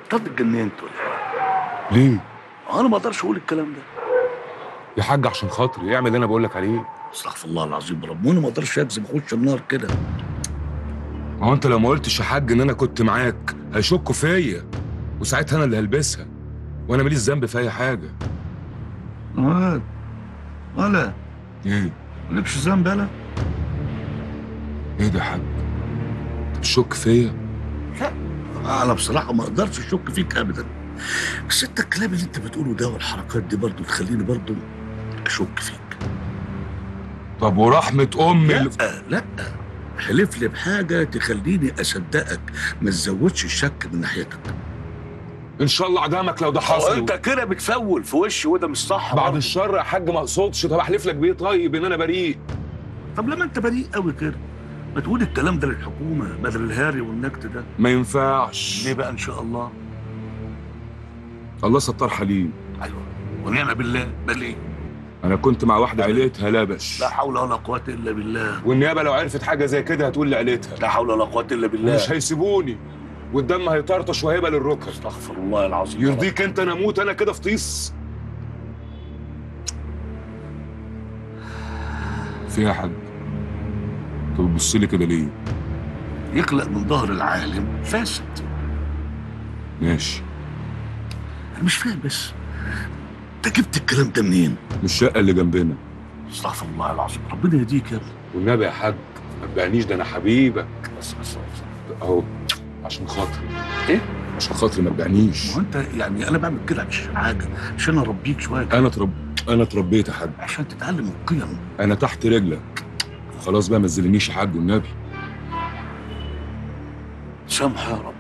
طب اتجننت ولا إيه؟ ليه انا ما اقدرش اقول الكلام ده يا حاج عشان خاطري اعمل اللي انا بقول لك عليه استغفر الله العظيم ربنا ما اقدرش اكذب اخش النار كده ما هو انت لو ما قلتش يا حاج ان انا كنت معاك هيشكوا فيا وساعتها انا اللي هلبسها وانا ماليش ذنب في اي حاجه واد ولا ايه مالكش ذنب يالا ايه ده يا حاج انت بتشك فيا انا بصراحه ما اقدرش اشك فيك ابدا بس انت الكلام اللي انت بتقوله ده والحركات دي برضو تخليني برضو اشك فيك طب ورحمه امي اللي... لا لا حلف لي بحاجه تخليني اصدقك ما تزودش الشك من ناحيتك ان شاء الله عدمك لو ده حصل انت كده بتفول في وشي وده مش صح بعد برضه. الشر يا حاج ما اقصدش طب احلف لك بايه طيب ان انا بريء طب لما انت بريء قوي كده ما تقول الكلام ده للحكومه بدل الهاري والنكت ده ما ينفعش ليه بقى ان شاء الله الله ستار حليم ايوه ونعم بالله بل ايه انا كنت مع واحده عيلتها لبش لا حول ولا قوه الا بالله والنيابه لو عرفت حاجه زي كده هتقول لعيلتها لا حول ولا قوه الا بالله مش هيسيبوني والدم هيطرطش وهيبقى للركب استغفر الله العظيم يرضيك انت انا اموت انا كده في طيس في إيه يا حاج انت بتبص لي كده ليه يقلق من ظهر العالم فاسد ماشي انا مش فاهم بس انت جبت الكلام ده منين من الشقه اللي جنبنا استغفر الله العظيم ربنا يهديك يا ابني والنبي يا حاج ما تبيعنيش ده انا حبيبك بس بس بس. اهو عشان خاطري ايه عشان خاطري ما تبيعنيش ما هو انت يعني انا بعمل كده مش حاجه عشان اربيك شويه انا ترب انا اتربيت يا حاج عشان تتعلم القيم انا تحت رجلك خلاص بقى ما تذلنيش يا حاج والنبي سامحه يا رب